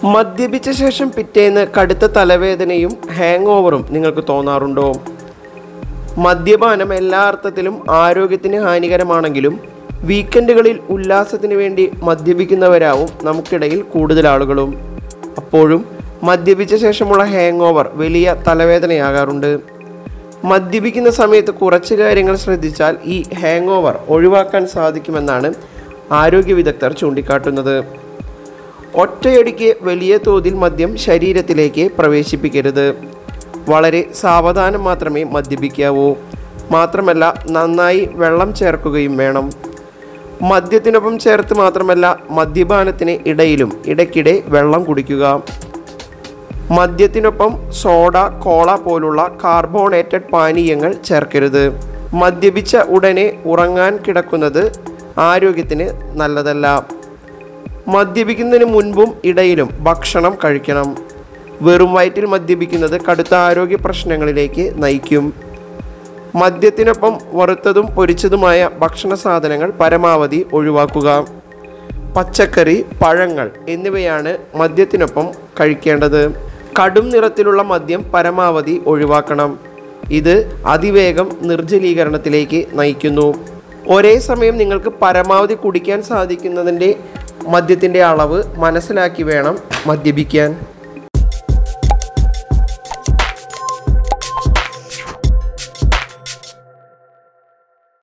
മദ്യപിച്ച ശേഷം പിറ്റേന്ന് കടുത്ത തലവേദനയും ഹാങ് ഓവറും നിങ്ങൾക്ക് തോന്നാറുണ്ടോ മദ്യപാനം എല്ലാ അർത്ഥത്തിലും ആരോഗ്യത്തിന് ഹാനികരമാണെങ്കിലും വീക്കെൻഡുകളിൽ ഉല്ലാസത്തിന് വേണ്ടി മദ്യപിക്കുന്നവരാവും നമുക്കിടയിൽ കൂടുതൽ ആളുകളും അപ്പോഴും മദ്യപിച്ച ശേഷമുള്ള ഹാങ് ഓവർ വലിയ തലവേദനയാകാറുണ്ട് മദ്യപിക്കുന്ന സമയത്ത് കുറച്ച് കാര്യങ്ങൾ ശ്രദ്ധിച്ചാൽ ഈ ഹാങ് ഓവർ ഒഴിവാക്കാൻ സാധിക്കുമെന്നാണ് ആരോഗ്യ വിദഗ്ധർ ചൂണ്ടിക്കാട്ടുന്നത് ഒറ്റയടിക്ക് വലിയ തോതിൽ മദ്യം ശരീരത്തിലേക്ക് പ്രവേശിപ്പിക്കരുത് വളരെ സാവധാനം മാത്രമേ മദ്യപിക്കാവൂ മാത്രമല്ല നന്നായി വെള്ളം ചേർക്കുകയും വേണം മദ്യത്തിനൊപ്പം ചേർത്ത് മാത്രമല്ല മദ്യപാനത്തിന് ഇടയിലും ഇടയ്ക്കിടെ വെള്ളം കുടിക്കുക മദ്യത്തിനൊപ്പം സോഡ കോള പോലുള്ള കാർബോണേറ്റഡ് പാനീയങ്ങൾ ചേർക്കരുത് മദ്യപിച്ച ഉടനെ ഉറങ്ങാൻ കിടക്കുന്നത് ആരോഗ്യത്തിന് നല്ലതല്ല മദ്യപിക്കുന്നതിന് മുൻപും ഇടയിലും ഭക്ഷണം കഴിക്കണം വെറും വയറ്റിൽ മദ്യപിക്കുന്നത് കടുത്ത ആരോഗ്യ പ്രശ്നങ്ങളിലേക്ക് നയിക്കും മദ്യത്തിനൊപ്പം വറുത്തതും പൊരിച്ചതുമായ ഭക്ഷണ സാധനങ്ങൾ പരമാവധി ഒഴിവാക്കുക പച്ചക്കറി പഴങ്ങൾ എന്നിവയാണ് മദ്യത്തിനൊപ്പം കഴിക്കേണ്ടത് കടും നിറത്തിലുള്ള മദ്യം പരമാവധി ഒഴിവാക്കണം ഇത് അതിവേഗം നിർജ്ജലീകരണത്തിലേക്ക് നയിക്കുന്നു ഒരേ സമയം നിങ്ങൾക്ക് പരമാവധി കുടിക്കാൻ സാധിക്കുന്നതിൻ്റെ മദ്യത്തിൻ്റെ അളവ് മനസ്സിലാക്കി വേണം മദ്യപിക്കാൻ